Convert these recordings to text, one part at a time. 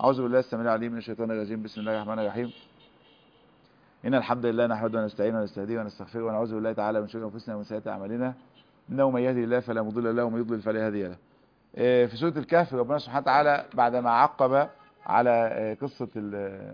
أعوذ بالله السميع العليم من الشيطان الرجيم بسم الله الرحمن الرحيم إن الحمد لله نحمده ونستعينه ونستهديه ونستغفره ونعوذ بالله تعالى من شرور أنفسنا ومن سيئات أعمالنا إنه من يهدي الله فلا مضل له ومن يضلل فلا هادي له آه، في سورة الكهف ربنا سبحانه وتعالى بعدما عقب على آه، قصة ال-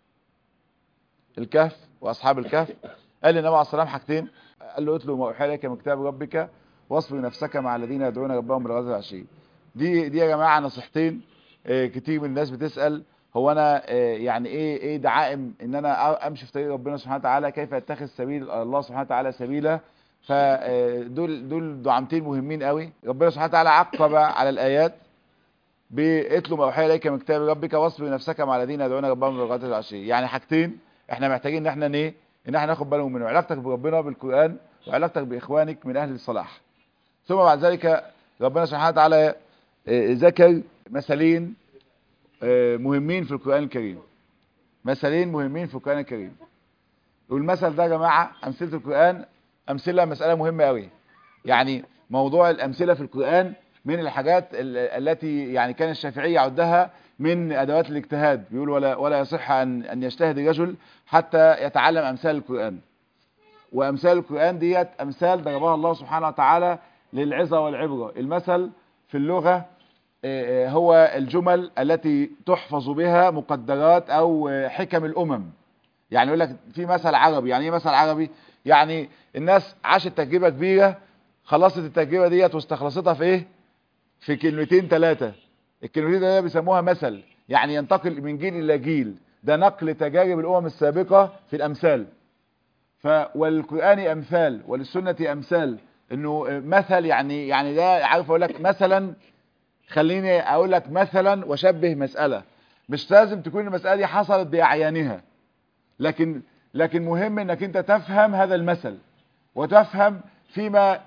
الكهف وأصحاب الكهف قال للنبي عليه الصلاة والسلام حاجتين قال له اتلو ما أوحي إليك من كتاب ربك واصبر نفسك مع الذين يدعون ربهم بالغداة والعشي دي دي يا جماعة نصيحتين آه، كتير من الناس بتسأل هو انا آه، يعني ايه ايه دعائم ان انا أ- امشي في طريق ربنا سبحانه وتعالى كيف اتخذ سبيل الله سبحانه وتعالى سبيلا فدول دول دعامتين مهمين قوي ربنا سبحانه وتعالى عقب على الايات باتلو ما اوحي اليك من كتاب ربك واصبر نفسك مع الذين يدعون ربهم بالغداة والعشي يعني حاجتين احنا محتاجين ان احنا ايه ان احنا ناخد بالنا منهم علاقتك بربنا بالقران وعلاقتك باخوانك من اهل الصلاح ثم بعد ذلك ربنا سبحانه وتعالى آه، ذكر مثلين آه، مهمين في القرآن الكريم مثلين مهمين في القرآن الكريم والمثل ده يا جماعة أمثلة القرآن أمثلة مسألة مهمة قوي يعني موضوع الأمثلة في القرآن من الحاجات ال- التي يعني كان الشافعي يعدها من أدوات الاجتهاد بيقول ولا ولا يصح أن أن يجتهد الرجل حتى يتعلم أمثال القرآن وأمثال القرآن ديت أمثال ضربها الله سبحانه وتعالى للعظة والعبرة المثل في اللغة آه، آه، هو الجمل التي تحفظ بها مقدرات او آه، حكم الامم يعني يقول لك في مثل عربي يعني ايه مثل عربي يعني الناس عاشت تجربه كبيره خلصت التجربه ديت واستخلصتها في ايه في كلمتين ثلاثه الكلمتين دول بيسموها مثل يعني ينتقل من جيل الى جيل ده نقل تجارب الامم السابقه في الامثال ف والقران امثال وللسنه امثال انه آه، مثل يعني يعني ده عارف اقول لك مثلا خليني اقول لك مثلا وشبه مسألة مش لازم تكون المسألة دي حصلت بأعيانها لكن لكن مهم انك انت تفهم هذا المثل وتفهم فيما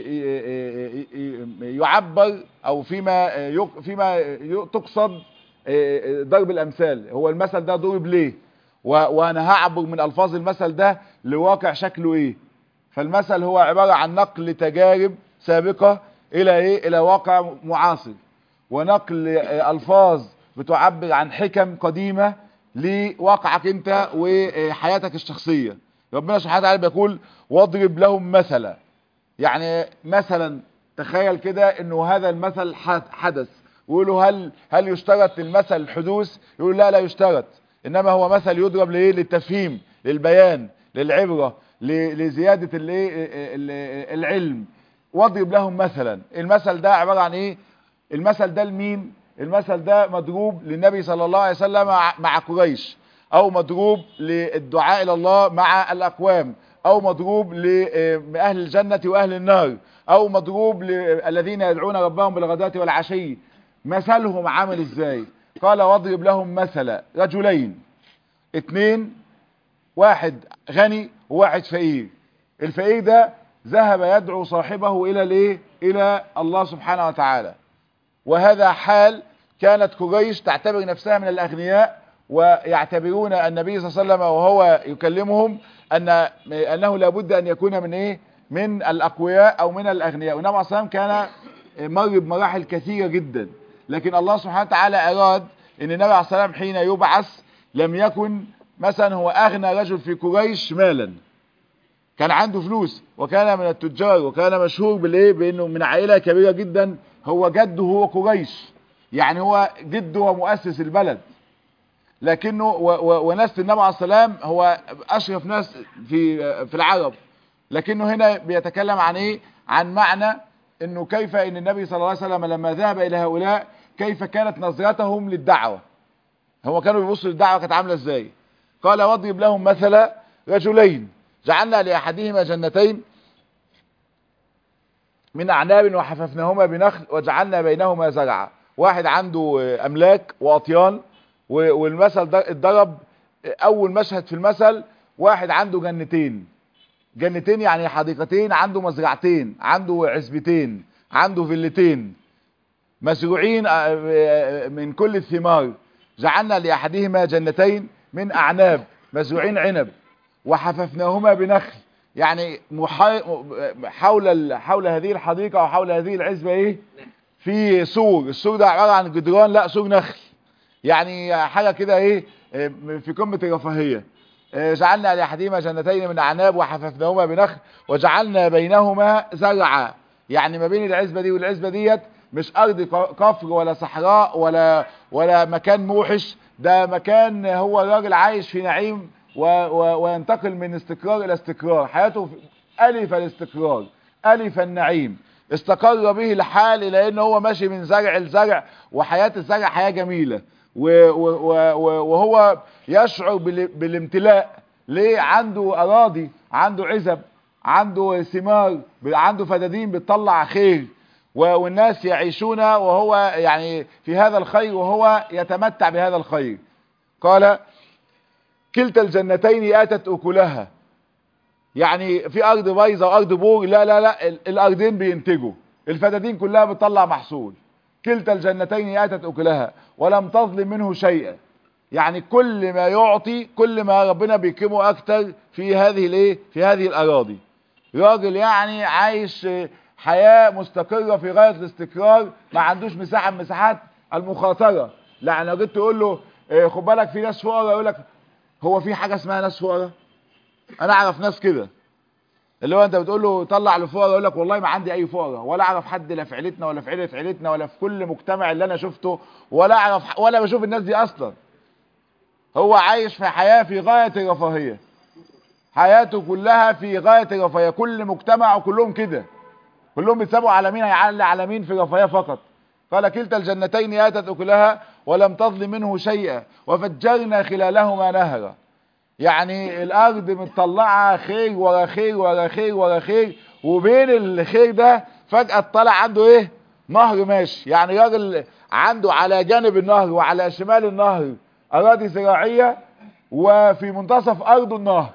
يعبر او فيما يق- فيما ي- تقصد ضرب الامثال هو المثل ده ضرب ليه و- وانا هعبر من الفاظ المثل ده لواقع شكله ايه فالمثل هو عبارة عن نقل تجارب سابقة الى ايه الى واقع معاصر ونقل آه، الفاظ بتعبر عن حكم قديمة لواقعك انت وحياتك الشخصية ربنا سبحانه وتعالى بيقول واضرب لهم مثلا يعني مثلا تخيل كده انه هذا المثل حد- حدث ويقولوا هل هل يشترط المثل الحدوث يقول لا لا يشترط انما هو مثل يضرب لايه للتفهيم للبيان للعبرة ل- لزيادة الايه ال- العلم واضرب لهم مثلا المثل ده عبارة عن ايه المثل ده لمين المثل ده مضروب للنبي صلى الله عليه وسلم مع- مع قريش او مضروب للدعاء الى الله مع الاقوام او مضروب لاهل الجنة واهل النار او مضروب للذين يدعون ربهم بالغداة والعشي مثلهم عامل ازاي قال واضرب لهم مثلا رجلين اتنين واحد غني وواحد فقير الفقير ده ذهب يدعو صاحبه الى الايه الى الله سبحانه وتعالى وهذا حال كانت قريش تعتبر نفسها من الاغنياء ويعتبرون النبي صلى الله عليه وسلم وهو يكلمهم ان انه لابد ان يكون من ايه من الاقوياء او من الاغنياء والنبي عليه الصلاه والسلام كان مر بمراحل كثيره جدا لكن الله سبحانه وتعالى اراد ان النبي عليه الصلاه والسلام حين يبعث لم يكن مثلا هو اغنى رجل في قريش مالا كان عنده فلوس وكان من التجار وكان مشهور بالايه بانه من عائله كبيره جدا هو جده هو قريش يعني هو جده هو مؤسس البلد لكنه و و ونسل النبي عليه السلام هو اشرف ناس في في العرب لكنه هنا بيتكلم عن ايه عن معنى انه كيف ان النبي صلى الله عليه وسلم لما ذهب الى هؤلاء كيف كانت نظرتهم للدعوه هو كانوا بيبصوا للدعوه كانت عامله ازاي قال واضرب لهم مثلا رجلين جعلنا لاحدهما جنتين من اعناب وحففناهما بنخل وجعلنا بينهما زرعا واحد عنده آه، املاك واطيان و- والمثل ده اتضرب آه، اول مشهد في المثل واحد عنده جنتين جنتين يعني حديقتين عنده مزرعتين عنده عزبتين عنده فيلتين مزروعين آه، آه، من كل الثمار جعلنا لاحدهما جنتين من اعناب مزروعين عنب وحففناهما بنخل يعني محا... حول ال... حول هذه الحديقه او حول هذه العزبه ايه في سور السور ده عباره عن جدران لا سور نخل يعني حاجة كده ايه آه، في قمة الرفاهية آه، جعلنا لأحدهما جنتين من أعناب وحففناهما بنخل وجعلنا بينهما زرعا يعني ما بين العزبة دي والعزبة ديت مش أرض ك- كفر ولا صحراء ولا ولا مكان موحش ده مكان هو راجل عايش في نعيم و و وينتقل من استقرار إلى استقرار حياته في- ألف الاستقرار ألف النعيم استقر به الحال إلى أنه هو ماشي من زرع لزرع وحياة الزرع حياة جميلة و- و- و- و- وهو يشعر بال- بالامتلاء ليه عنده أراضي عنده عزب عنده ثمار عنده فدادين بتطلع خير و- والناس يعيشون وهو يعني في هذا الخير وهو يتمتع بهذا الخير قال كلتا الجنتين آتت أكلها يعني في أرض بايظة وأرض بور لا لا لا ال- الأرضين بينتجوا الفدادين كلها بتطلع محصول كلتا الجنتين آتت أكلها ولم تظلم منه شيئا يعني كل ما يعطي كل ما ربنا بيكرمه أكتر في هذه الايه في هذه الأراضي راجل يعني عايش حياة مستقرة في غاية الاستقرار ما عندوش مساحة من مساحات المخاطرة يعني لو جيت تقول له إيه، خد بالك في ناس فقراء يقول لك هو في حاجة اسمها ناس فقراء انا اعرف ناس كده اللي هو انت بتقول له طلع لفقراء يقول لك والله ما عندي اي فقراء ولا اعرف حد لا في عيلتنا ولا في عيله عيلتنا ولا في كل مجتمع اللي انا شفته ولا اعرف ولا بشوف الناس دي اصلا هو عايش في حياة في غاية الرفاهية حياته كلها في غاية الرفاهية كل مجتمع وكلهم كده كلهم بيتسابوا على مين هيعلى على مين في الرفاهية فقط قال كلتا الجنتين آتت أكلها ولم تظلم منه شيئا وفجرنا خلالهما نهرا يعني الأرض مطلعة خير ورا خير ورا خير ورا خير وبين الخير ده فجأة طلع عنده ايه نهر ماشي يعني راجل عنده على جانب النهر وعلى شمال النهر أراضي زراعية وفي منتصف أرضه النهر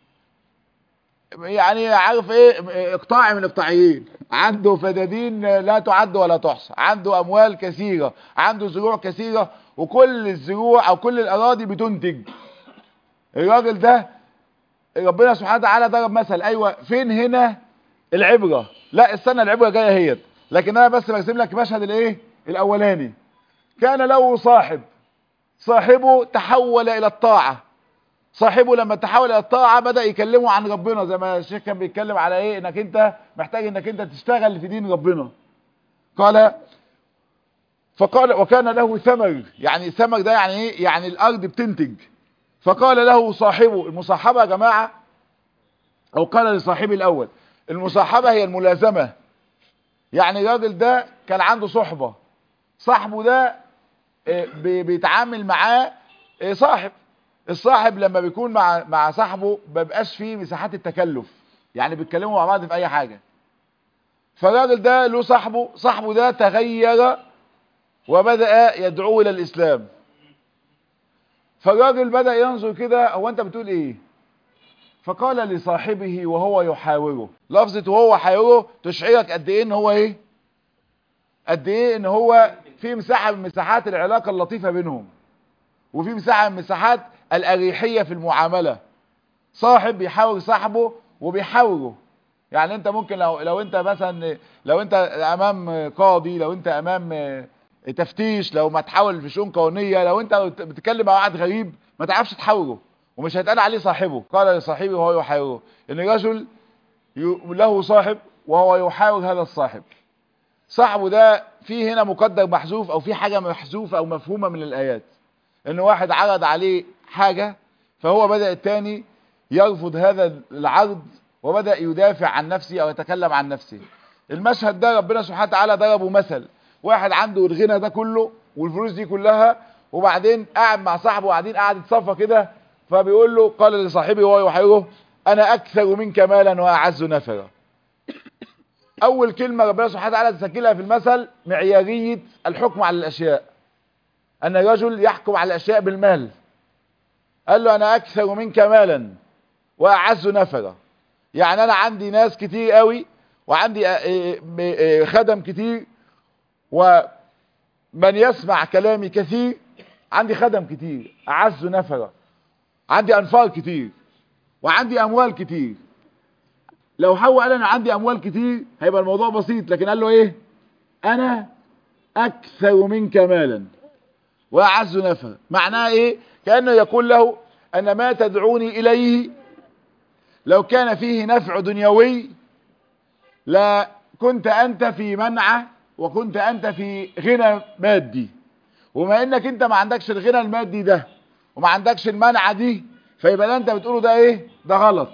يعني عارف ايه اقطاعي من اقطاعيين عنده فدادين لا تعد ولا تحصى عنده اموال كثيرة عنده زروع كثيرة وكل الزروع او كل الاراضي بتنتج الراجل ده ربنا سبحانه وتعالى ضرب مثل ايوه فين هنا العبرة لا استنى العبرة جاية هي لكن انا بس برسم لك مشهد الايه الاولاني كان له صاحب صاحبه تحول الى الطاعة صاحبه لما تحول الى الطاعه بدا يكلمه عن ربنا زي ما الشيخ كان بيتكلم على ايه انك انت محتاج انك انت تشتغل في دين ربنا قال فقال وكان له ثمر يعني الثمر ده يعني ايه يعني الارض بتنتج فقال له صاحبه المصاحبه يا جماعه او قال لصاحبه الاول المصاحبه هي الملازمه يعني الراجل ده كان عنده صحبه صاحبه ده آه، بي- بيتعامل معاه آه، صاحب الصاحب لما بيكون مع مع صاحبه ما بيبقاش فيه مساحات التكلف يعني بيتكلموا مع بعض في اي حاجه فالراجل ده له صاحبه صاحبه ده تغير وبدا يدعوه الى الاسلام فالراجل بدا ينظر كده هو انت بتقول ايه فقال لصاحبه وهو يحاوره لفظه وهو يحاوره تشعرك قد ايه ان هو ايه قد ايه ان هو في مساحه من مساحات العلاقه اللطيفه بينهم وفي مساحه من مساحات الاريحيه في المعامله صاحب بيحاور صاحبه وبيحاوره يعني انت ممكن لو لو انت مثلا لو انت امام قاضي لو انت امام تفتيش لو ما تحاول في شؤون قانونيه لو انت بتتكلم مع واحد غريب ما تعرفش تحاوره ومش هيتقال عليه صاحبه قال لصاحبه وهو يحاوره ان رجل ي- له صاحب وهو يحاور هذا الصاحب صاحبه ده في هنا مقدر محذوف او في حاجه محذوفه او مفهومه من الايات ان واحد عرض عليه حاجة فهو بدأ التاني يرفض هذا العرض وبدأ يدافع عن نفسه او يتكلم عن نفسه المشهد ده ربنا سبحانه وتعالى ضربه مثل واحد عنده الغنى ده كله والفلوس دي كلها وبعدين قاعد مع صاحبه وقاعدين قاعد صفة كده فبيقول له قال لصاحبه وهو يحيره انا اكثر منك مالا واعز نفرا اول كلمة ربنا سبحانه وتعالى تسجلها في المثل معيارية الحكم على الاشياء ان الرجل يحكم على الاشياء بالمال قال له انا اكثر منك مالا واعز نفرا يعني انا عندي ناس كتير قوي وعندي آه، آه، آه، خدم كتير ومن يسمع كلامي كثير عندي خدم كتير اعز نفرا عندي انفار كتير وعندي اموال كتير لو هو قال انا عندي اموال كتير هيبقى الموضوع بسيط لكن قال له ايه انا اكثر منك مالا واعز نفرا معناه ايه كانه يقول له ان ما تدعوني اليه لو كان فيه نفع دنيوي لا كنت انت في منع وكنت انت في غنى مادي وما انك انت ما عندكش الغنى المادي ده وما عندكش المنعه دي فيبقى اللي انت بتقوله ده ايه ده غلط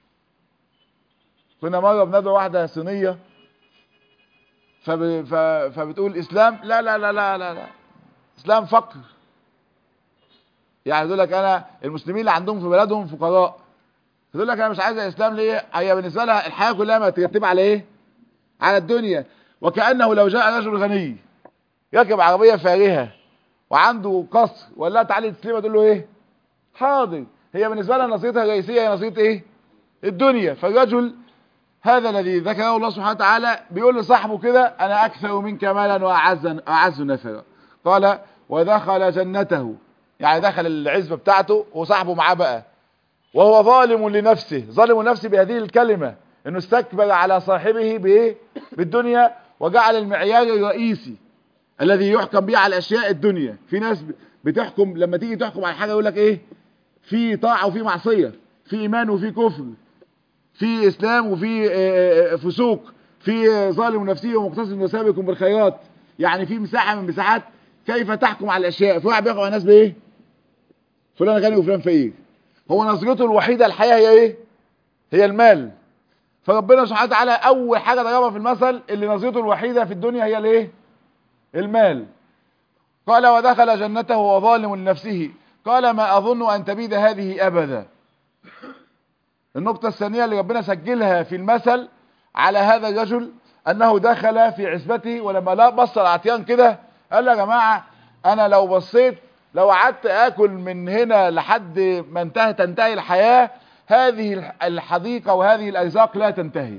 كنا مره بندعو واحده صينيه فب... ف... فبتقول اسلام لا لا لا لا لا لا اسلام فقر يعني تقول لك انا المسلمين اللي عندهم في بلدهم فقراء تقول لك انا مش عايزه اسلام ليه هي بالنسبه لها الحياه كلها مترتبه على ايه على الدنيا وكانه لو جاء رجل غني يركب عربيه فارهه وعنده قصر ولا تعالي تسليمه تقول له ايه حاضر هي بالنسبه لها نصيتها الرئيسيه هي نصيت ايه الدنيا فالرجل هذا الذي ذكره الله سبحانه وتعالى بيقول لصاحبه كده انا اكثر منك مالا واعز اعز نفرا قال ودخل جنته يعني دخل العزبه بتاعته وصاحبه معاه بقى وهو ظالم لنفسه ظالم لنفسه بهذه الكلمه انه استكبر على صاحبه بايه بالدنيا وجعل المعيار الرئيسي الذي يحكم به على الاشياء الدنيا في ناس بتحكم لما تيجي تحكم على حاجه يقول لك ايه في طاعه وفي معصيه في ايمان وفي كفر في اسلام وفي فسوق في ظالم نفسه ومقتصد وسابق بالخيرات يعني في مساحه من مساحات كيف تحكم على الاشياء في واحد بيحكم على الناس بايه فلان غني وفلان فقير هو نظرته الوحيده الحياه هي ايه هي المال فربنا سبحانه وتعالى اول حاجه ضربها في المثل اللي نظرته الوحيده في الدنيا هي الايه المال قال ودخل جنته وظالم لنفسه قال ما اظن ان تبيد هذه ابدا النقطة الثانية اللي ربنا سجلها في المثل على هذا الرجل انه دخل في عزبته ولما لا بص العطيان كده قال يا جماعة انا لو بصيت لو قعدت اكل من هنا لحد ما انتهى تنتهي الحياة هذه الحديقة وهذه الارزاق لا تنتهي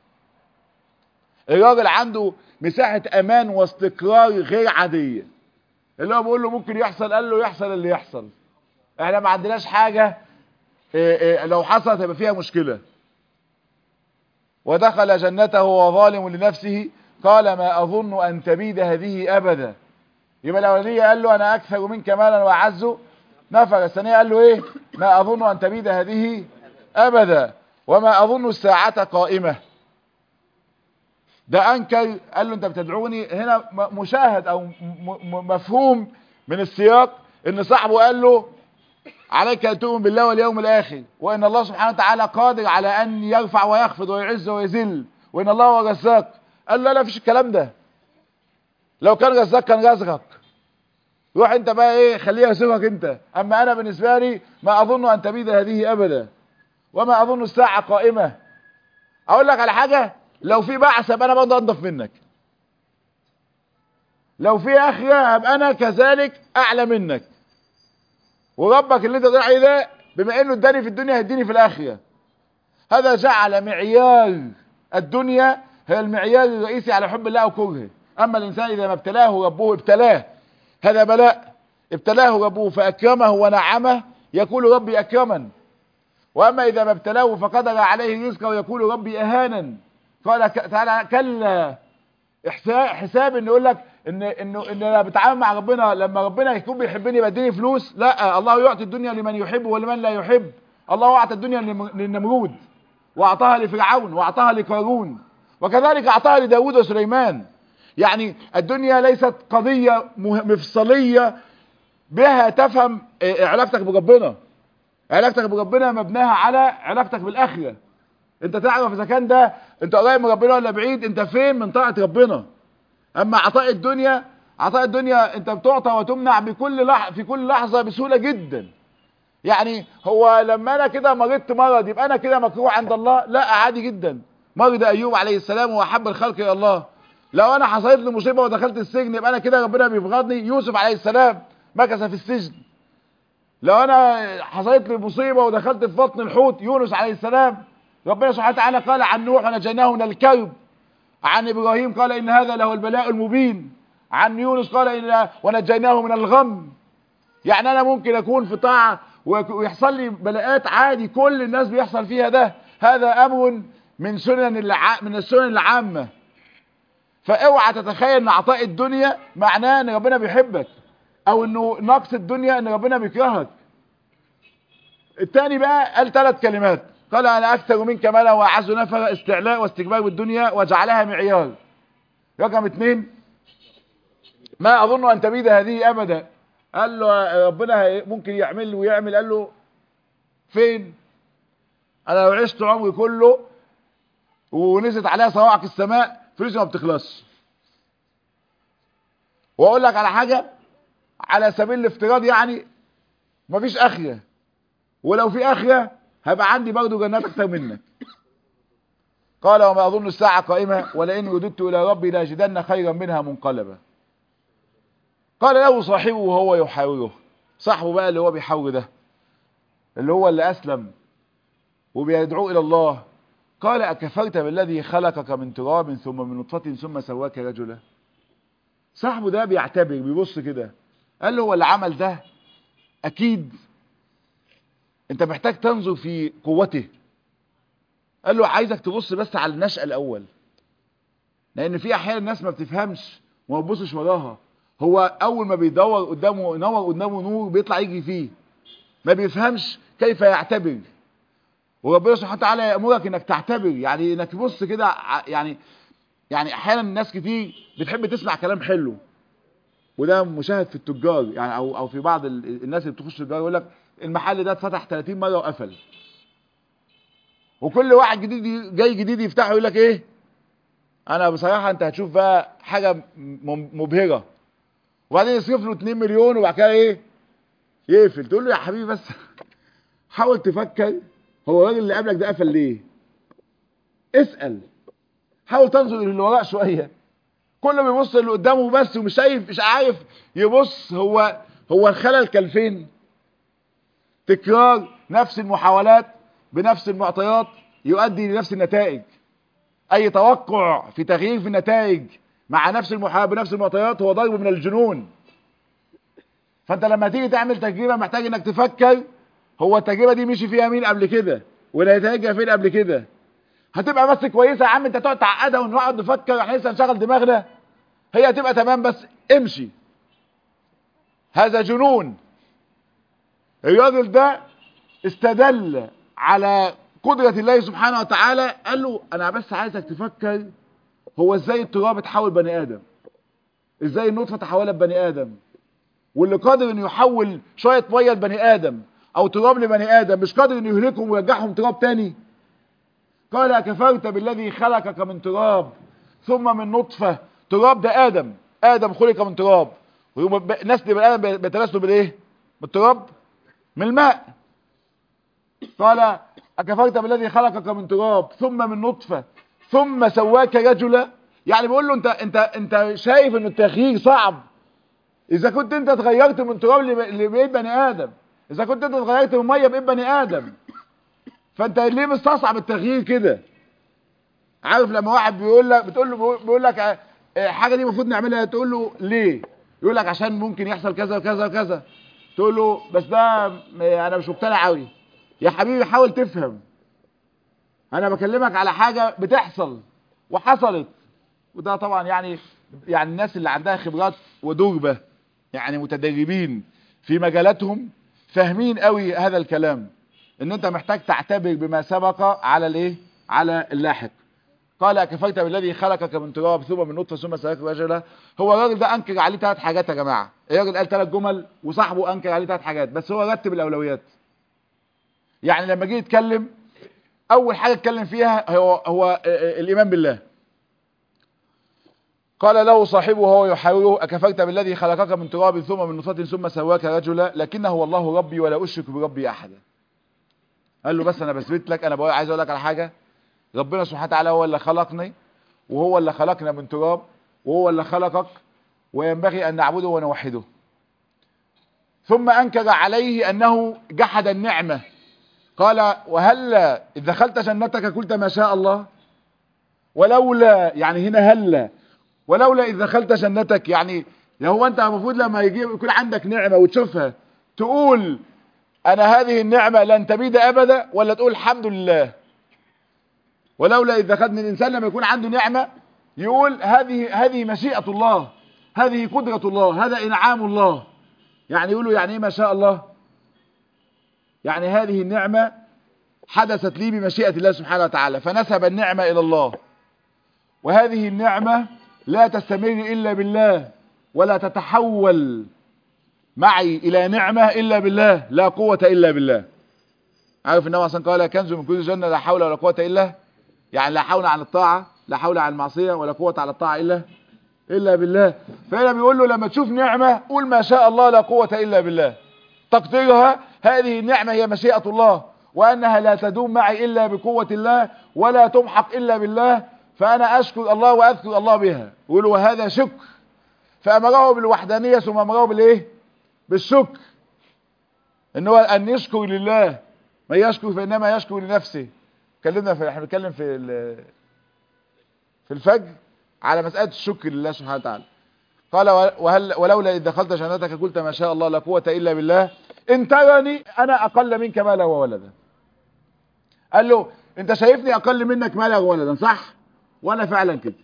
الراجل عنده مساحة امان واستقرار غير عادية اللي هو بيقول له ممكن يحصل قال له يحصل اللي يحصل احنا ما عندناش حاجة إيه إيه لو حصلت هيبقى فيها مشكلة ودخل جنته وظالم لنفسه قال ما اظن ان تبيد هذه ابدا يبقى الاولانيه قال له انا اكثر منك مالا واعز نفر الثانيه قال له ايه ما اظن ان تبيد هذه ابدا وما اظن الساعه قائمه ده انكر قال له انت بتدعوني هنا مشاهد او مفهوم من السياق ان صاحبه قال له عليك ان تؤمن بالله واليوم الاخر وان الله سبحانه وتعالى قادر على ان يرفع ويخفض ويعز ويذل وان الله هو رزاق قال له لا فيش الكلام ده لو كان رزاق كان رزقك روح انت بقى ايه خليه يرزقك انت اما انا بالنسبه لي ما اظن ان تبيد هذه ابدا وما اظن الساعه قائمه اقول لك على حاجه لو في بعث ابقى انا برضه انضف منك لو في اخره ابقى انا كذلك اعلى منك وربك اللي انت داعي ده بما انه اداني في الدنيا هيديني في الاخره هذا جعل معيار الدنيا هي المعيار الرئيسي على حب الله وكرهه اما الانسان اذا ما ابتلاه ربه ابتلاه هذا بلاء ابتلاه ربه فاكرمه ونعمه يقول ربي اكرمن واما اذا ما ابتلاه فقدر عليه رزقه ويقول ربي اهانا قال تعالى كلا حساب ان يقول لك ان انه ان انا بتعامل مع ربنا لما ربنا يكون بيحبني يديني فلوس لا الله يعطي الدنيا لمن يحب ولمن لا يحب الله اعطى الدنيا للنمرود واعطاها لفرعون واعطاها لقارون وكذلك اعطاها لداود وسليمان يعني الدنيا ليست قضية مفصلية بها تفهم علاقتك بربنا علاقتك بربنا مبناها على علاقتك بالاخره انت تعرف اذا كان ده انت قريب من ربنا ولا بعيد انت فين من طاعه ربنا اما عطاء الدنيا عطاء الدنيا انت بتعطى وتمنع بكل لح... في كل لحظه بسهوله جدا يعني هو لما انا كده مرضت مرض يبقى انا كده مكروه عند الله لا عادي جدا مرض ايوب عليه السلام واحب الخلق الى الله لو انا حصلت لي مصيبه ودخلت السجن يبقى انا كده ربنا بيبغضني يوسف عليه السلام مكث في السجن لو انا حصلت لي مصيبه ودخلت في بطن الحوت يونس عليه السلام ربنا سبحانه وتعالى قال عن نوح ونجيناه من الكرب عن ابراهيم قال ان هذا له البلاء المبين عن يونس قال إن ونجيناه من الغم يعني انا ممكن اكون في طاعه ويحصل لي بلاءات عادي كل الناس بيحصل فيها ده هذا امر من سنن الع... من السنن العامه فاوعى تتخيل ان عطاء الدنيا معناه ان ربنا بيحبك او انه نقص الدنيا ان ربنا بيكرهك التاني بقى قال ثلاث كلمات قال انا اكثر منك مالا واعز نفرا استعلاء واستكبار بالدنيا وجعلها معيار رقم اثنين ما اظن ان تبيد هذه ابدا قال له ربنا ممكن يعمل ويعمل قال له فين انا لو عشت عمري كله ونزلت عليها صواعق السماء فلوسي ما بتخلصش واقول لك على حاجه على سبيل الافتراض يعني مفيش اخره ولو في اخره هيبقى عندي برضه جنات اكتر منك قال وما اظن الساعه قائمه ولئن رددت الى ربي لاجدن خيرا منها منقلبا قال له صاحبه وهو يحاوره صاحبه بقى اللي هو بيحاور ده اللي هو اللي اسلم وبيدعو الى الله قال اكفرت بالذي خلقك من تراب ثم من نطفه ثم سواك رجلا صاحبه ده بيعتبر بيبص كده قال له هو اللي عمل ده اكيد انت محتاج تنظر في قوته قال له عايزك تبص بس على النشأة الاول لان في احيانا الناس ما بتفهمش وما بتبصش وراها هو اول ما بيدور قدامه ينور قدامه نور بيطلع يجري فيه ما بيفهمش كيف يعتبر وربنا سبحانه وتعالى يأمرك انك تعتبر يعني انك تبص كده يعني يعني احيانا الناس كتير بتحب تسمع كلام حلو وده مشاهد في التجار يعني او او في بعض الناس اللي بتخش التجار يقول لك المحل ده اتفتح 30 مره وقفل وكل واحد جديد جاي جديد يفتحه يقول لك ايه انا بصراحه انت هتشوف بقى حاجه مبهره وبعدين يصرف له 2 مليون وبعد كده ايه يقفل تقول له يا حبيبي بس حاول تفكر هو الراجل اللي قبلك ده قفل ليه اسال حاول تنظر اللي وراء شويه كله بيبص اللي قدامه بس ومش شايف مش عارف يبص هو هو الخلل كان فين تكرار نفس المحاولات بنفس المعطيات يؤدي لنفس النتائج اي توقع في تغيير في النتائج مع نفس المحاولات بنفس المعطيات هو ضرب من الجنون فانت لما تيجي تعمل تجربه محتاج انك تفكر هو التجربه دي مشي فيها مين قبل كده ونتائجها فين قبل كده هتبقى بس كويسه يا عم انت تقعد تعقدها ونقعد نفكر احنا لسه نشغل دماغنا هي هتبقى تمام بس امشي هذا جنون الراجل ده استدل على قدرة الله سبحانه وتعالى قال له انا بس عايزك تفكر هو ازاي التراب اتحول بني ادم ازاي النطفة تحولت بني ادم واللي قادر انه يحول شوية مية لبني ادم او تراب لبني ادم مش قادر انه يهلكهم ويرجعهم تراب تاني قال كفرت بالذي خلقك من تراب ثم من نطفة تراب ده ادم ادم خلق من تراب نسل بني ادم بيتناسلوا بالايه بالتراب من الماء قال أكفرت بالذي خلقك من تراب ثم من نطفة ثم سواك رجلا يعني بيقول له انت انت انت شايف ان التغيير صعب اذا كنت انت اتغيرت من تراب لبقيت بني ادم اذا كنت انت اتغيرت من ميه بقيت بني ادم فانت ليه مستصعب التغيير كده عارف لما واحد بيقول لك بتقول له بيقول لك حاجه دي المفروض نعملها تقول له ليه يقول لك عشان ممكن يحصل كذا وكذا وكذا تقول له بس ده انا مش مقتنع قوي يا حبيبي حاول تفهم انا بكلمك على حاجة بتحصل وحصلت وده طبعا يعني يعني الناس اللي عندها خبرات ودربة يعني متدربين في مجالاتهم فاهمين قوي هذا الكلام ان انت محتاج تعتبر بما سبق على الايه على اللاحق قال كفرت بالذي خلقك من تراب ثم من نطفه ثم سلكك رجلا هو الراجل ده انكر عليه ثلاث حاجات يا جماعه الراجل قال ثلاث جمل وصاحبه انكر عليه ثلاث حاجات بس هو رتب الاولويات يعني لما جه يتكلم اول حاجه اتكلم فيها هو هو الايمان بالله قال له صاحبه وهو يحاوره اكفرت بالذي خلقك من تراب ثم من نطفه ثم سواك رجلا لكنه والله ربي ولا اشرك بربي احدا قال له بس انا بثبت لك انا عايز اقول لك على حاجه ربنا سبحانه وتعالى هو اللي خلقني وهو اللي خلقنا من تراب وهو اللي خلقك وينبغي ان نعبده ونوحده ثم انكر عليه انه جحد النعمه قال وهلا إذ دخلت جنتك قلت ما شاء الله ولولا يعني هنا هلا ولولا إذ دخلت جنتك يعني هو أنت المفروض لما يجي يكون عندك نعمة وتشوفها تقول أنا هذه النعمة لن تبيد أبدا ولا تقول الحمد لله ولولا إذ دخلت من الإنسان لما يكون عنده نعمة يقول هذه هذه مشيئة الله هذه قدرة الله هذا إنعام الله يعني يقولوا يعني ايه ما شاء الله يعني هذه النعمة حدثت لي بمشيئة الله سبحانه وتعالى فنسب النعمة إلى الله وهذه النعمة لا تستمر إلا بالله ولا تتحول معي إلى نعمة إلا بالله لا قوة إلا بالله عارف النبي صلى قال كنز من كل جنة لا حول ولا قوة إلا يعني لا حول عن الطاعة لا حول عن المعصية ولا قوة على الطاعة إلا إلا بالله فهنا بيقول له لما تشوف نعمة قول ما شاء الله لا قوة إلا بالله تقديرها هذه النعمة هي مشيئة الله وأنها لا تدوم معي إلا بقوة الله ولا تمحق إلا بالله فأنا أشكر الله وأذكر الله بها يقول وهذا شكر فأمره بالوحدانية ثم أمره بالإيه بالشكر إن هو أن يشكر لله ما يشكر فإنما يشكر لنفسه اتكلمنا في احنا بنتكلم في في الفجر على مسألة الشكر لله سبحانه وتعالى قال وهل ولولا إذ دخلت جنتك قلت ما شاء الله لا قوة إلا بالله إن ترني أنا أقل منك مالا وولدا قال له أنت شايفني أقل منك مالا وولدا صح وأنا فعلا كده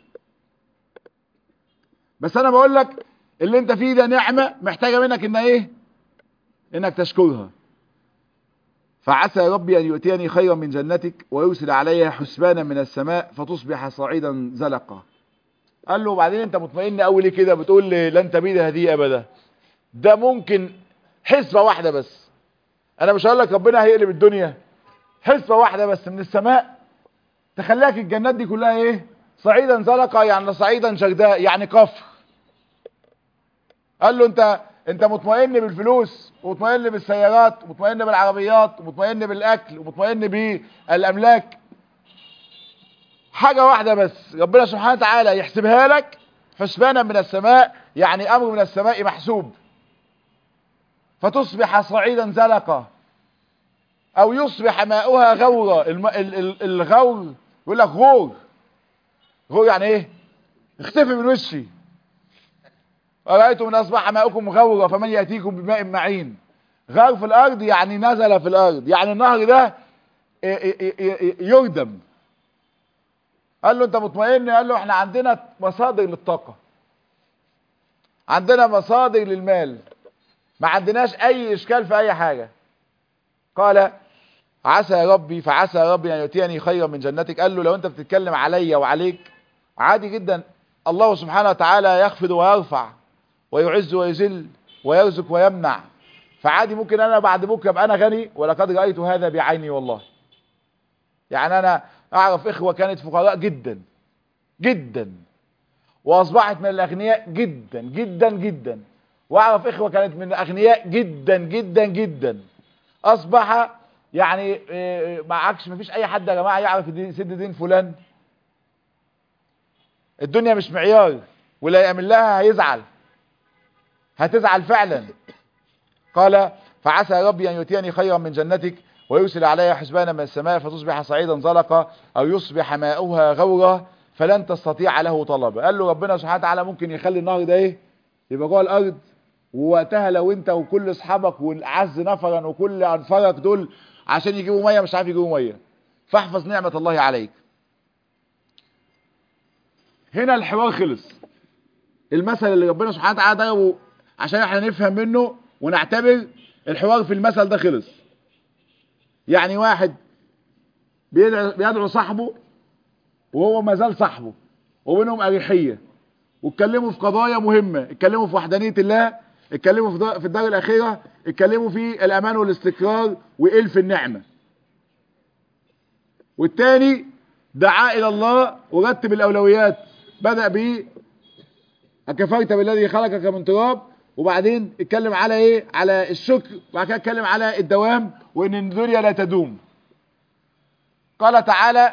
بس أنا بقول لك اللي أنت فيه ده نعمة محتاجة منك إن إيه إنك تشكرها فعسى ربي أن يؤتيني خيرا من جنتك ويرسل عليها حسبانا من السماء فتصبح صعيدا زلقا قال له وبعدين انت مطمئن قوي ليه كده بتقول لي لن تبيد هذه ابدا ده ممكن حسبة واحدة بس انا مش هقول لك ربنا هيقلب الدنيا حسبة واحدة بس من السماء تخليك الجنات دي كلها ايه صعيدا زلقا يعني صعيدا جرداء يعني كفر قال له انت انت مطمئن بالفلوس ومطمئن بالسيارات ومطمئن بالعربيات ومطمئن بالاكل ومطمئن بالاملاك حاجة واحدة بس ربنا سبحانه وتعالى يحسبها لك حسبانا من السماء يعني امر من السماء محسوب فتصبح صعيدا زلقا او يصبح ماؤها غورا الم... ال... ال... الغور يقول لك غور غور يعني ايه اختفي من وشي أرأيتم من أصبح ماؤكم غورا فمن يأتيكم بماء معين غار في الأرض يعني نزل في الأرض يعني النهر ده يردم قال له أنت مطمئن قال له احنا عندنا مصادر للطاقة عندنا مصادر للمال ما عندناش أي إشكال في أي حاجة قال عسى ربي فعسى ربي أن يؤتيني خيرا من جنتك قال له لو أنت بتتكلم عليا وعليك عادي جدا الله سبحانه وتعالى يخفض ويرفع ويعز ويذل ويرزق ويمنع فعادي ممكن انا بعد بكره ابقى انا غني ولقد رايت هذا بعيني والله يعني انا اعرف اخوه كانت فقراء جدا جدا واصبحت من الاغنياء جدا جدا جدا واعرف اخوه كانت من الاغنياء جدا جدا جدا اصبح يعني ما عكش ما فيش اي حد يا جماعه يعرف يسد دين فلان الدنيا مش معيار ولا يعمل لها هيزعل هتزعل فعلا قال فعسى ربي أن يؤتيني خيرا من جنتك ويرسل عليها حسبانا من السماء فتصبح صعيدا زلقا أو يصبح ماؤها غورا فلن تستطيع له طلبا قال له ربنا سبحانه وتعالى ممكن يخلي النهر ده ايه يبقى جوه الارض ووقتها لو انت وكل اصحابك والاعز نفرا وكل انفارك دول عشان يجيبوا ميه مش عارف يجيبوا ميه فاحفظ نعمه الله عليك هنا الحوار خلص المثل اللي ربنا سبحانه وتعالى ضربه عشان احنا نفهم منه ونعتبر الحوار في المثل ده خلص يعني واحد بيدعو, بيدعو صاحبه وهو ما زال صاحبه وبينهم اريحيه واتكلموا في قضايا مهمه اتكلموا في وحدانيه الله اتكلموا في الدار الاخره اتكلموا في الامان والاستقرار والف النعمه والتاني دعا الى الله ورتب الاولويات بدا ب اكفرت بالذي خلقك من تراب وبعدين اتكلم على ايه على الشكر وبعد كده اتكلم على الدوام وان الدنيا لا تدوم قال تعالى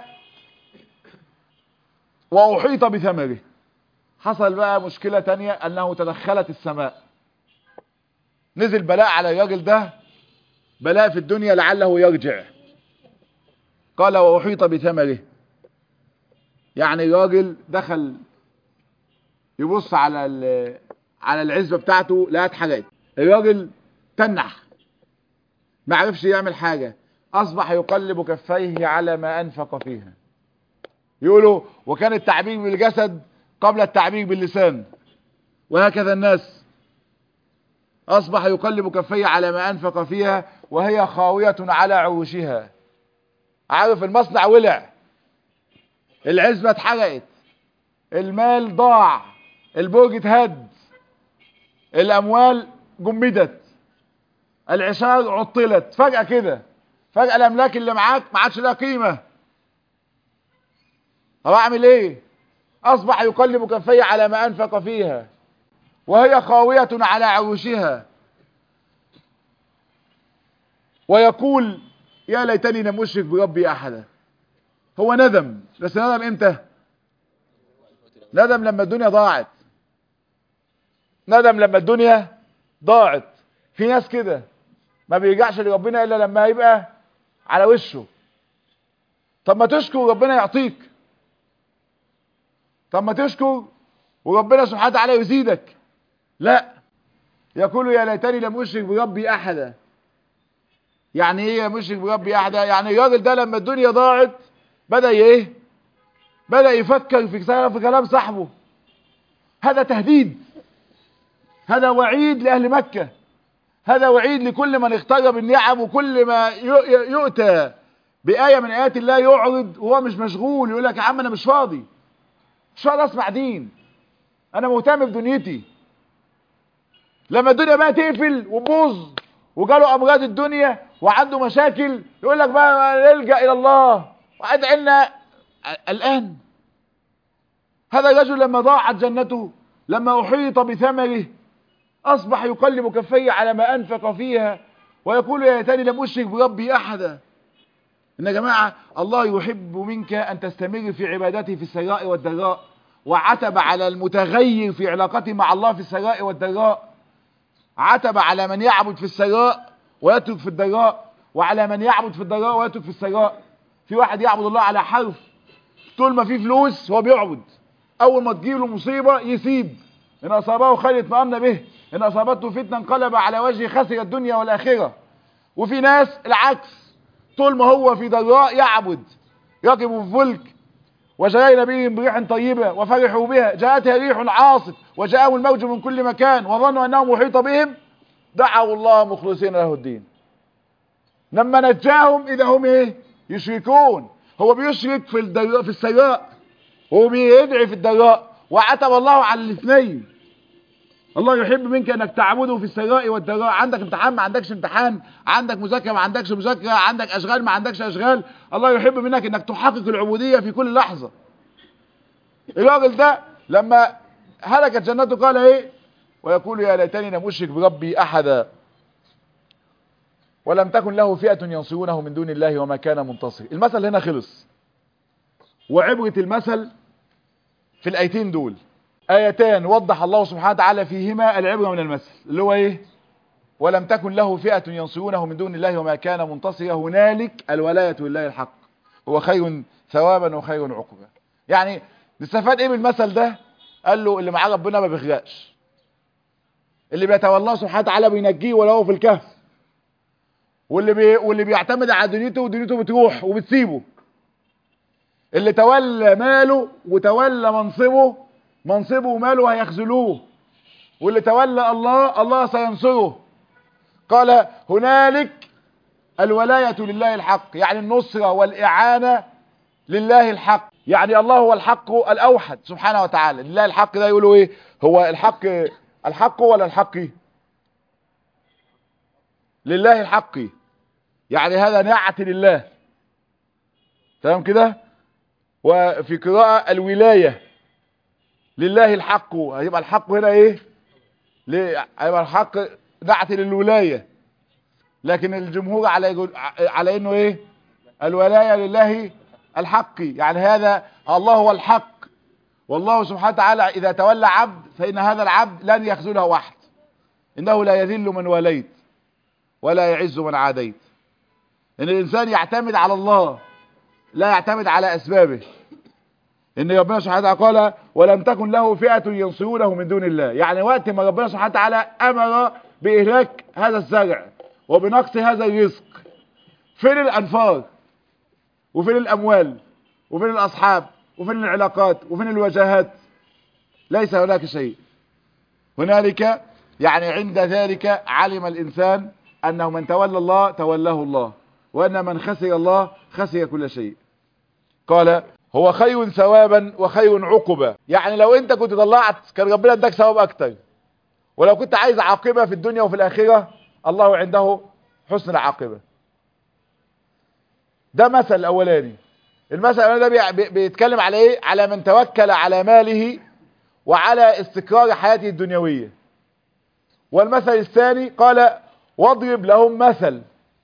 واحيط بثمره حصل بقى مشكلة تانية انه تدخلت السماء نزل بلاء على الراجل ده بلاء في الدنيا لعله يرجع قال واحيط بثمره يعني الراجل دخل يبص على على العزبة بتاعته لقى اتحرقت الراجل تنح ما عرفش يعمل حاجة اصبح يقلب كفيه على ما انفق فيها يقولوا وكان التعبير بالجسد قبل التعبير باللسان وهكذا الناس أصبح يقلب كفيه على ما أنفق فيها وهي خاوية على عروشها عارف المصنع ولع العزبة اتحرقت المال ضاع البرج اتهد الأموال جمدت العشار عطلت فجأة كده فجأة الأملاك اللي معاك ما عادش لها قيمة طب أعمل إيه؟ أصبح يقلب كفيه على ما أنفق فيها وهي خاوية على عروشها ويقول يا ليتني لم أشرك بربي أحدا هو ندم بس ندم إمتى ندم لما الدنيا ضاعت ندم لما الدنيا ضاعت في ناس كده ما بيرجعش لربنا إلا لما يبقى على وشه طب ما تشكر ربنا يعطيك طب ما تشكر وربنا سبحانه وتعالى يزيدك لا يقول يا ليتني لم اشرك بربي احدا يعني ايه يا مشرك بربي احدا يعني الراجل ده لما الدنيا ضاعت بدا ايه بدا يفكر في في كلام صاحبه هذا تهديد هذا وعيد لاهل مكه هذا وعيد لكل من اقترب النعم وكل ما يؤتى بآية من آيات الله يعرض وهو مش مشغول يقول لك يا عم أنا مش فاضي مش فاضي أسمع دين أنا مهتم بدنيتي لما الدنيا بقى تقفل وتبوظ وجاله امراض الدنيا وعنده مشاكل يقول لك بقى نلجا الى الله وادعي لنا الان هذا الرجل لما ضاعت جنته لما احيط بثمره اصبح يقلب كفيه على ما انفق فيها ويقول يا ليتني لم اشرك بربي احدا ان يا جماعه الله يحب منك ان تستمر في عبادته في السراء والضراء وعتب على المتغير في علاقته مع الله في السراء والضراء عتب على من يعبد في السراء ويترك في الضراء وعلى من يعبد في الضراء ويترك في السراء في واحد يعبد الله على حرف طول ما في فلوس هو بيعبد اول ما تجيله مصيبه يسيب ان اصابه خير اطمأن به ان اصابته فتنه انقلب على وجهه خسر الدنيا والاخره وفي ناس العكس طول ما هو في ضراء يعبد يركب في فلك وجرينا بهم بريح طيبة وفرحوا بها جاءتها ريح عاصف وجاءهم الموج من كل مكان وظنوا أنه محيط بهم دعوا الله مخلصين له الدين لما نجاهم إذا هم إيه يشركون هو بيشرك في الدراء في السراء هو بيدعي في الضراء وعتب الله على الاثنين الله يحب منك انك تعبده في السراء والضراء عندك امتحان ما عندكش امتحان عندك مذاكره ما عندكش مذاكره عندك اشغال ما عندكش اشغال الله يحب منك انك تحقق العبوديه في كل لحظه الراجل ده لما هلكت جنته قال ايه ويقول يا ليتني لم اشرك بربي احدا ولم تكن له فئه ينصرونه من دون الله وما كان منتصر المثل هنا خلص وعبره المثل في الايتين دول ايتان وضح الله سبحانه وتعالى فيهما العبره من المثل اللي هو ايه ولم تكن له فئه ينصرونه من دون الله وما كان منتصرا هنالك الولايه لله الحق هو خير ثوابا وخير عقبا يعني نستفاد ايه من المثل ده قال له اللي معاه ربنا ما بيغرقش اللي بيتولاه سبحانه وتعالى بينجيه ولو في الكهف واللي بي... واللي بيعتمد على دنيته ودنيته بتروح وبتسيبه اللي تولى ماله وتولى منصبه منصبه وماله هيخذلوه واللي تولى الله الله سينصره قال هنالك الولاية لله الحق يعني النصرة والإعانة لله الحق يعني الله هو الحق الأوحد سبحانه وتعالى لله الحق ده يقولوا ايه هو الحق الحق ولا الحق لله الحق يعني هذا نعت لله تمام كده وفي قراءة الولاية لله الحق هيبقى الحق هنا ايه ليه هيبقى الحق نعت للولاية لكن الجمهور على على انه ايه الولاية لله الحق يعني هذا الله هو الحق والله سبحانه وتعالى اذا تولى عبد فان هذا العبد لن يخذله واحد انه لا يذل من وليت ولا يعز من عاديت ان الانسان يعتمد على الله لا يعتمد على اسبابه ان ربنا سبحانه وتعالى قال ولم تكن له فئة ينصرونه من دون الله يعني وقت ما ربنا سبحانه وتعالى امر باهلاك هذا الزرع وبنقص هذا الرزق فين الانفار وفين الاموال وفين الاصحاب وفين العلاقات وفين الوجاهات ليس هناك شيء هنالك يعني عند ذلك علم الإنسان أنه من تولى الله تولاه الله وأن من خسر الله خسر كل شيء قال هو خير ثوابا وخير عقبا يعني لو انت كنت طلعت كان ربنا اداك ثواب اكتر ولو كنت عايز عاقبة في الدنيا وفي الآخرة الله عنده حسن العاقبة ده مثل الأولاني المثل الأولاني ده بي- بيتكلم على ايه على من توكل على ماله وعلى استقرار حياته الدنيوية والمثل الثاني قال واضرب لهم مثل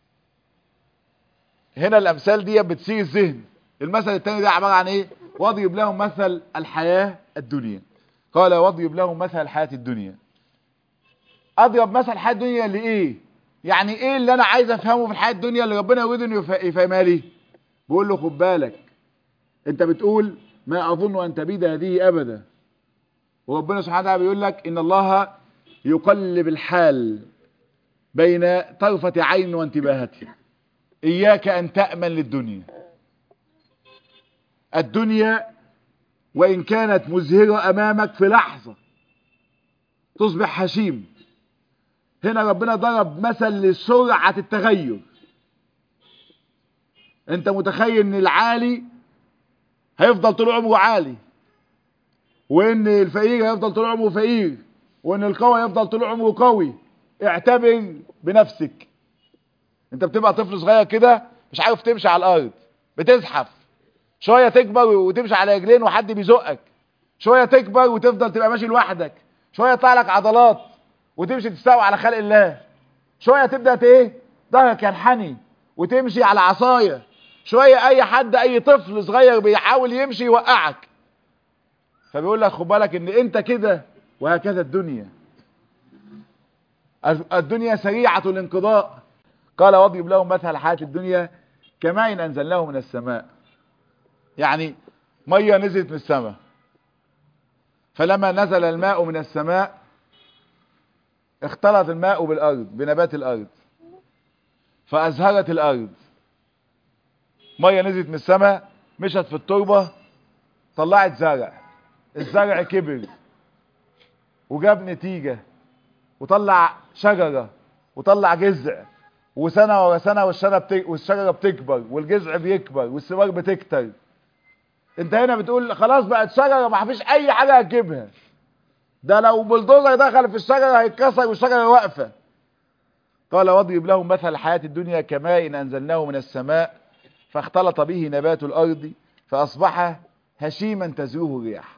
هنا الامثال دي بتسير الذهن المثل الثاني ده عبارة عن ايه واضرب لهم مثل الحياة الدنيا قال واضرب لهم مثل الحياة الدنيا اضرب مثل الحياة الدنيا لايه يعني ايه اللي انا عايز افهمه في الحياة الدنيا اللي ربنا يريد انه يف- يفهمها لي بقول له خد بالك انت بتقول ما اظن ان تبيد هذه ابدا وربنا سبحانه وتعالى بيقول لك ان الله يقلب الحال بين طرفة عين وانتباهتها اياك ان تأمن للدنيا الدنيا وان كانت مزهرة امامك في لحظة تصبح هشيم هنا ربنا ضرب مثل لسرعة التغير انت متخيل ان العالي هيفضل طول عمره عالي وان الفقير هيفضل طول عمره فقير وان القوي هيفضل طول عمره قوي اعتبر بنفسك انت بتبقى طفل صغير كده مش عارف تمشي على الارض بتزحف شوية تكبر وتمشي على رجلين وحد بيزقك شوية تكبر وتفضل تبقى ماشي لوحدك شوية يطلع لك عضلات وتمشي تستوي على خلق الله شوية تبدأ ت- ايه ظهرك ينحني وتمشي على عصاية شوية اي حد اي طفل صغير بيحاول يمشي يوقعك فبيقول لك خد بالك ان انت كده وهكذا الدنيا الدنيا سريعة الانقضاء قال واضرب لهم مثل الحياة الدنيا كماء انزلناه من السماء يعني مية نزلت من السماء فلما نزل الماء من السماء اختلط الماء بالارض بنبات الارض فازهرت الارض مية نزلت من السماء مشت في التربة طلعت زرع الزرع كبر وجاب نتيجة وطلع شجرة وطلع جذع وسنة ورا سنة والشجرة بتك... والشجرة بتكبر والجذع بيكبر والثمار بتكتر انت هنا بتقول خلاص بقت شجرة ما فيش اي حاجة هتجيبها ده لو بلدوزر دخل في الشجرة هيتكسر والشجرة واقفة قال واضرب لهم مثل الحياة الدنيا كماء انزلناه من السماء فاختلط به نبات الارض فاصبح هشيما تزروه الرياح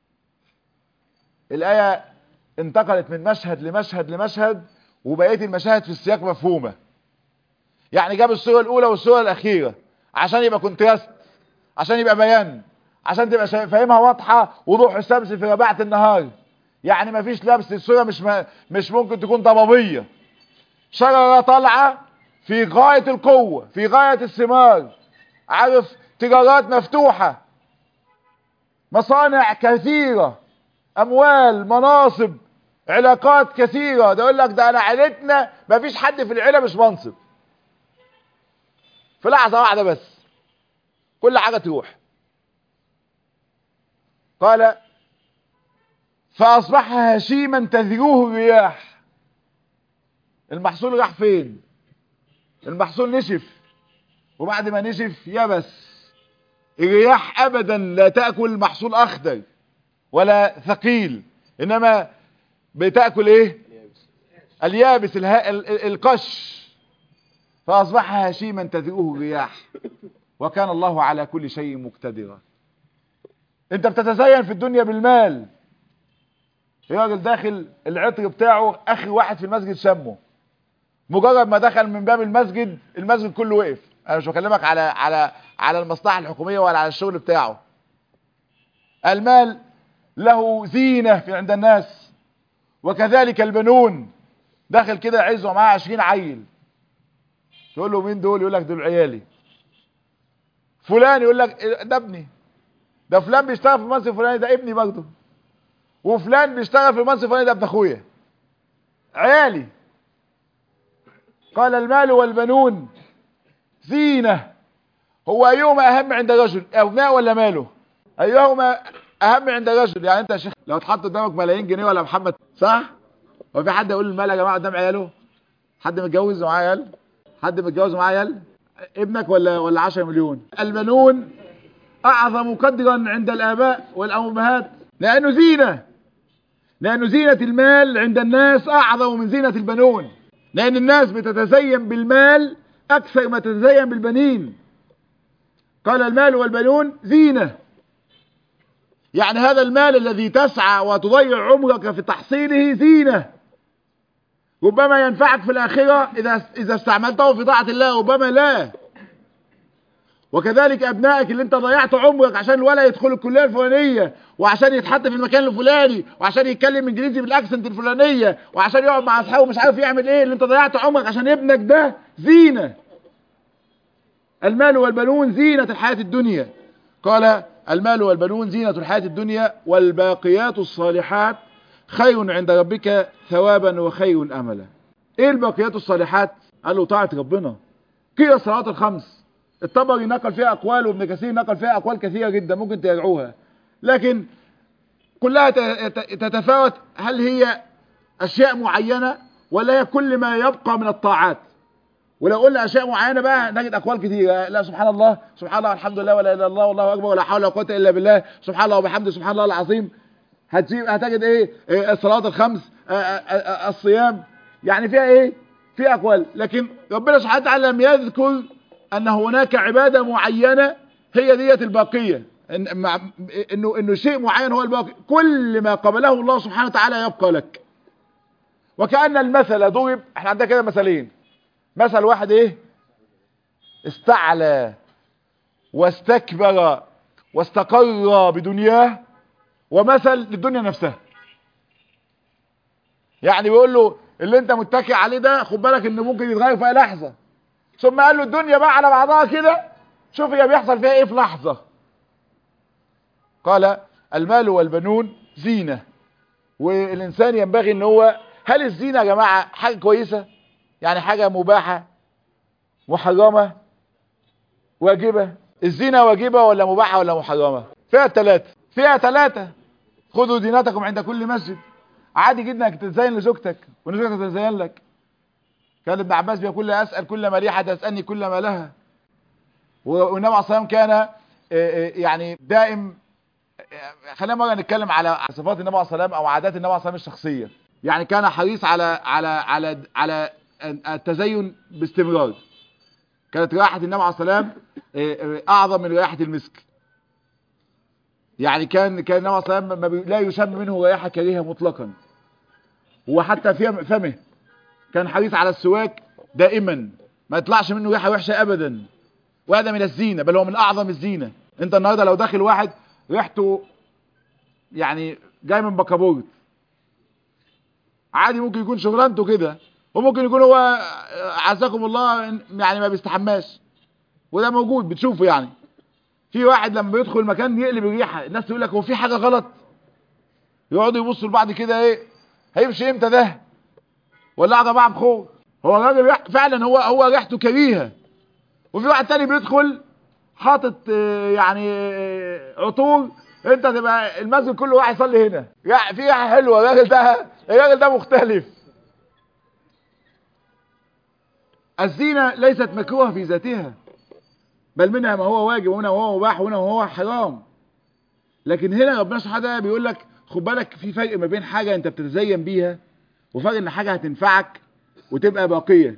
الآية انتقلت من مشهد لمشهد لمشهد وبقية المشاهد في السياق مفهومة يعني جاب الصورة الأولى والصورة الأخيرة عشان يبقى كونتراست عشان يبقى بيان عشان تبقى شا- فاهمها واضحة وضوح الشمس في رباعة النهار يعني مفيش لبس الصورة مش م... مش ممكن تكون ضبابية شجرة طالعة في غاية القوة في غاية الثمار عارف تجارات مفتوحة مصانع كثيرة اموال مناصب علاقات كثيرة ده يقول لك ده انا عيلتنا مفيش حد في العيلة مش منصب في لحظة واحدة بس كل حاجة تروح قال فاصبح هشيما تذروه الرياح المحصول راح فين المحصول نشف وبعد ما نشف يبس الرياح ابدا لا تأكل محصول اخضر ولا ثقيل انما بتأكل ايه اليابس الها... ال- ال- القش فاصبح هشيما تذروه الرياح وكان الله على كل شيء مقتدرا انت بتتزين في الدنيا بالمال الراجل داخل العطر بتاعه اخر واحد في المسجد شمه مجرد ما دخل من باب المسجد المسجد كله وقف انا مش بكلمك على على على المصلحه الحكوميه ولا على الشغل بتاعه المال له زينة في عند الناس وكذلك البنون داخل كده عز ومعاه عشرين عيل تقول له مين دول يقول لك دول عيالي فلان يقول لك إيه ده ابني ده فلان بيشتغل في المنصب الفلاني ده ابني برضه وفلان بيشتغل في المنصب الفلاني ده ابن اخويا عيالي قال المال والبنون زينة هو ايهما اهم عند الرجل ابناء ولا ماله ايهما اهم عند الرجل يعني انت يا شيخ لو اتحط قدامك ملايين جنيه ولا محمد صح هو في حد يقول المال يا جماعه قدام عياله حد متجوز ومعاه عيال حد متجوز ومعاه عيال ابنك ولا ولا 10 مليون البنون اعظم قدرا عند الاباء والامهات لانه زينه لانه زينه المال عند الناس اعظم من زينه البنون لان الناس بتتزين بالمال اكثر ما تتزين بالبنين قال المال والبنون زينه يعني هذا المال الذي تسعى وتضيع عمرك في تحصيله زينه ربما ينفعك في الآخرة إذا إذا استعملته في طاعة الله ربما لا وكذلك أبنائك اللي أنت ضيعت عمرك عشان الولد يدخل الكلية الفلانية وعشان يتحط في المكان الفلاني وعشان يتكلم إنجليزي بالأكسنت الفلانية وعشان يقعد مع أصحابه مش عارف يعمل إيه اللي أنت ضيعت عمرك عشان ابنك ده زينة المال والبنون زينة الحياة الدنيا قال المال والبنون زينة الحياة الدنيا والباقيات الصالحات خير عند ربك ثوابا وخير املا ايه الباقيات الصالحات قال له طاعه ربنا قيل الصلاه الخمس الطبري نقل فيها اقوال وابن كثير نقل فيها اقوال كثيره جدا ممكن تراجعوها لكن كلها تتفاوت هل هي اشياء معينه ولا هي كل ما يبقى من الطاعات ولو قلنا اشياء معينه بقى نجد اقوال كثيره لا سبحان الله سبحان الله الحمد لله ولا اله الا الله والله اكبر ولا حول ولا قوه الا بالله سبحان الله وبحمده سبحان الله العظيم هتجيب هتجد ايه, إيه الصلاه الخمس آآ آآ الصيام يعني فيها ايه في اقوال لكن ربنا سبحانه وتعالى لم يذكر ان هناك عباده معينه هي ديت الباقيه إن مع انه انه شيء معين هو الباقي كل ما قبله الله سبحانه وتعالى يبقى لك وكأن المثل ضرب احنا عندنا كده مثلين مثل واحد ايه استعلى واستكبر واستقر بدنياه ومثل للدنيا نفسها يعني بيقول له اللي انت متكئ عليه ده خد بالك انه ممكن يتغير في اي لحظه ثم قال له الدنيا بقى على بعضها كده شوف هي بيحصل فيها ايه في لحظه قال المال والبنون زينه والانسان ينبغي ان هو هل الزينه يا جماعه حاجه كويسه يعني حاجه مباحه محرمه واجبه الزينه واجبه ولا مباحه ولا محرمه فيها الثلاثه فيها ثلاثه خذوا دينتكم عند كل مسجد عادي جدا انك تتزين لزوجتك وزوجتك تتزين لك كان ابن عباس بيقول لها اسال كل ما ريحه تسالني كل ما لها والنبي عليه الصلاه والسلام كان يعني دائم خلينا مره نتكلم على صفات النبي عليه الصلاه والسلام او عادات النبي عليه الصلاه والسلام الشخصيه يعني كان حريص على على على على التزين باستمرار كانت رائحه النبي عليه الصلاه والسلام اعظم من رائحه المسك يعني كان كان النبي صلى الله عليه وسلم لا يشم منه رائحه كريهه مطلقا وحتى في فمه كان حريص على السواك دائما ما يطلعش منه ريحه وحشه ابدا وهذا من الزينه بل هو من اعظم الزينه انت النهارده لو داخل واحد ريحته يعني جاي من بكابورت عادي ممكن يكون شغلانته كده وممكن يكون هو عزكم الله يعني ما بيستحماش وده موجود بتشوفه يعني في واحد لما بيدخل مكان يقلب الريحه الناس تقول لك هو في حاجه غلط يقعدوا يبصوا لبعض كده ايه هيمشي امتى ده ولا يا جماعه بخور هو الراجل فعلا هو هو ريحته كريهه وفي واحد تاني بيدخل حاطط يعني عطور انت تبقى المسجد كله راح يصلي هنا في ريحه حلوه الراجل ده الراجل ده مختلف الزينه ليست مكروهه في ذاتها بل منها ما هو واجب وهنا هو مباح وهنا هو حرام لكن هنا ربنا سبحانه وتعالى بيقول لك خد بالك في فرق ما بين حاجه انت بتتزين بيها وفرق ان حاجه هتنفعك وتبقى باقيه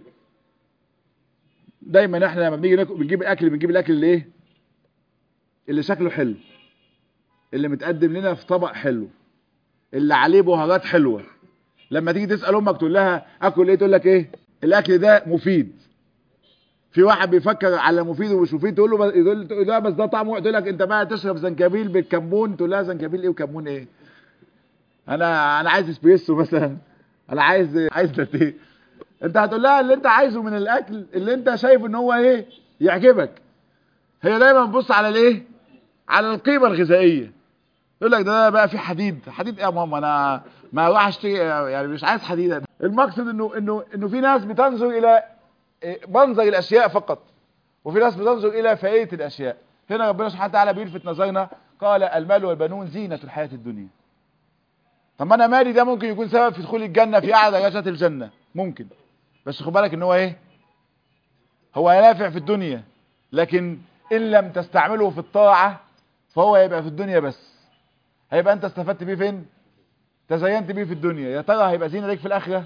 دايما احنا لما بنيجي بنجيب الاكل بنجيب الاكل اللي ايه اللي شكله حلو اللي متقدم لنا في طبق حلو اللي عليه بهارات حلوه لما تيجي تسال امك تقول لها اكل ايه تقول لك ايه الاكل ده مفيد في واحد بيفكر على مفيد ومش مفيد تقول له يقول لا بس ده طعمه تقول لك انت بقى تشرب زنجبيل بالكمون تقول لها زنجبيل ايه وكمون ايه انا انا عايز اسبريسو مثلا انا عايز عايز لاتيه انت هتقول لها اللي انت عايزه من الاكل اللي انت شايف ان هو ايه يعجبك هي دايما بتبص على الايه على القيمه الغذائيه يقول لك ده بقى في حديد حديد ايه يا ماما انا ما اروح اشتري يعني مش عايز حديد المقصد انه انه انه في ناس بتنظر الى منظر الاشياء فقط وفي ناس بتنظر الى فائده الاشياء هنا ربنا سبحانه وتعالى بيلفت نظرنا قال المال والبنون زينه الحياه الدنيا طب ما انا مالي ده ممكن يكون سبب في دخول الجنه في اعلى درجات الجنه ممكن بس خد بالك ان هو ايه هو نافع في الدنيا لكن ان لم تستعمله في الطاعه فهو هيبقى في الدنيا بس هيبقى انت استفدت بيه فين تزينت بيه في الدنيا يا ترى هيبقى زينه ليك في الاخره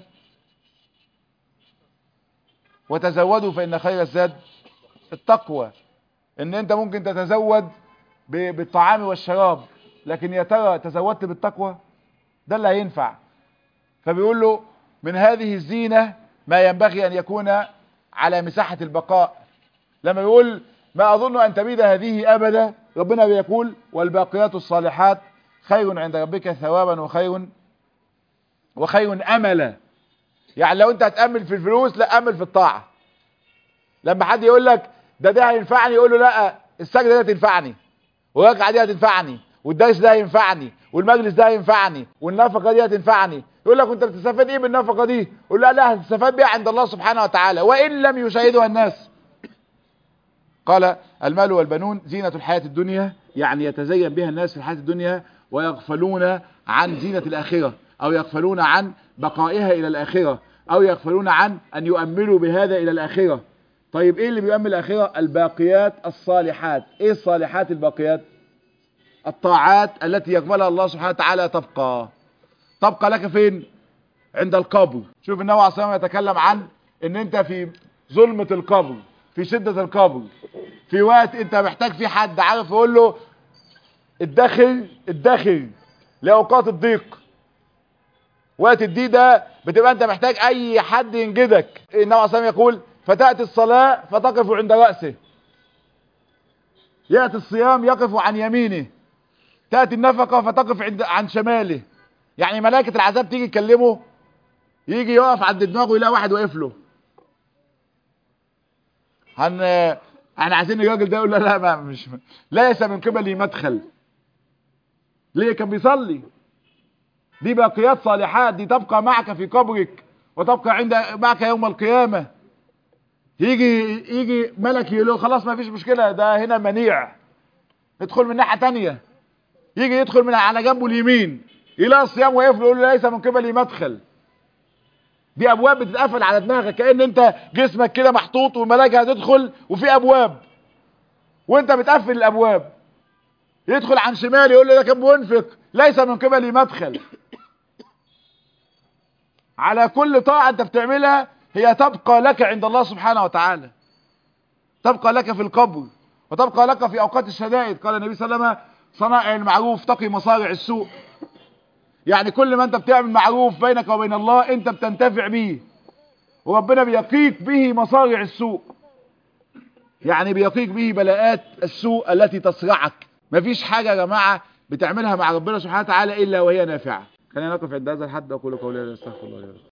وتزودوا فان خير الزاد التقوى ان انت ممكن تتزود ب- بالطعام والشراب لكن يا ترى تزودت بالتقوى ده اللي هينفع فبيقول له من هذه الزينة ما ينبغي أن يكون على مساحة البقاء لما بيقول ما أظن أن تبيد هذه أبدا ربنا بيقول والباقيات الصالحات خير عند ربك ثوابا وخير وخير أملا يعني لو أنت هتأمل في الفلوس لا أمل في الطاعة لما حد يقول لك ده ده هينفعني يقول له لا السجدة دي هتنفعني والركعة دي هتنفعني والدرس ده هينفعني والمجلس ده هينفعني والنفقة دي هتنفعني يقول لك انت بتستفاد ايه بالنفقة دي يقول لا لا هتستفاد بيها عند الله سبحانه وتعالى وان لم يشاهدها الناس قال المال والبنون زينة الحياة الدنيا يعني يتزين بها الناس في الحياة الدنيا ويغفلون عن زينة الآخرة أو يغفلون عن بقائها إلى الآخرة أو يغفلون عن أن يؤملوا بهذا إلى الآخرة طيب إيه اللي بيؤمل الآخرة الباقيات الصالحات إيه الصالحات الباقيات الطاعات التي يقبلها الله سبحانه وتعالى تبقى تبقى لك فين عند القبر شوف النبي عليه الصلاة والسلام يتكلم عن ان انت في ظلمة القبر في شدة القبر في وقت انت محتاج فيه حد عارف يقول له ادخر ادخر لاوقات الضيق وقت الضيق ده بتبقى انت محتاج اي حد ينجدك النبي عليه الصلاة والسلام يقول فتأتي الصلاة فتقف عند رأسه يأتي الصيام يقف عن يمينه تأتي النفقة فتقف عند عن شماله يعني ملائكة العذاب تيجي تكلمه يجي يقف عند دماغه يلاقي واحد واقف له هن احنا عايزين الراجل ده يقول لا لا ما مش ليس من قبلي مدخل ليه كان بيصلي دي باقيات صالحات دي تبقى معك في قبرك وتبقى عند معك يوم القيامة يجي يجي ملك يقول له خلاص ما فيش مشكلة ده هنا منيع ادخل من ناحية تانية يجي يدخل من على جنبه اليمين يلاقي الصيام واقف له يقول له ليس من قبلي مدخل دي ابواب بتتقفل على دماغك كأن انت جسمك كده محطوط والملائكه هتدخل وفي ابواب وانت بتقفل الابواب يدخل عن شمال يقول له ده كان منفق ليس من قبلي مدخل على كل طاعة انت بتعملها هي تبقى لك عند الله سبحانه وتعالى تبقى لك في القبر وتبقى لك في اوقات الشدائد قال النبي صلى الله عليه وسلم صنائع المعروف تقي مصارع السوء يعني كل ما انت بتعمل معروف بينك وبين الله انت بتنتفع به وربنا بيقيك به مصارع السوء يعني بيقيك به بلاءات السوء التي تصرعك مفيش حاجة يا جماعة بتعملها مع ربنا سبحانه وتعالى إلا وهي نافعة خلينا نقف عند هذا الحد أقول قولي لا استغفر الله لي ولكم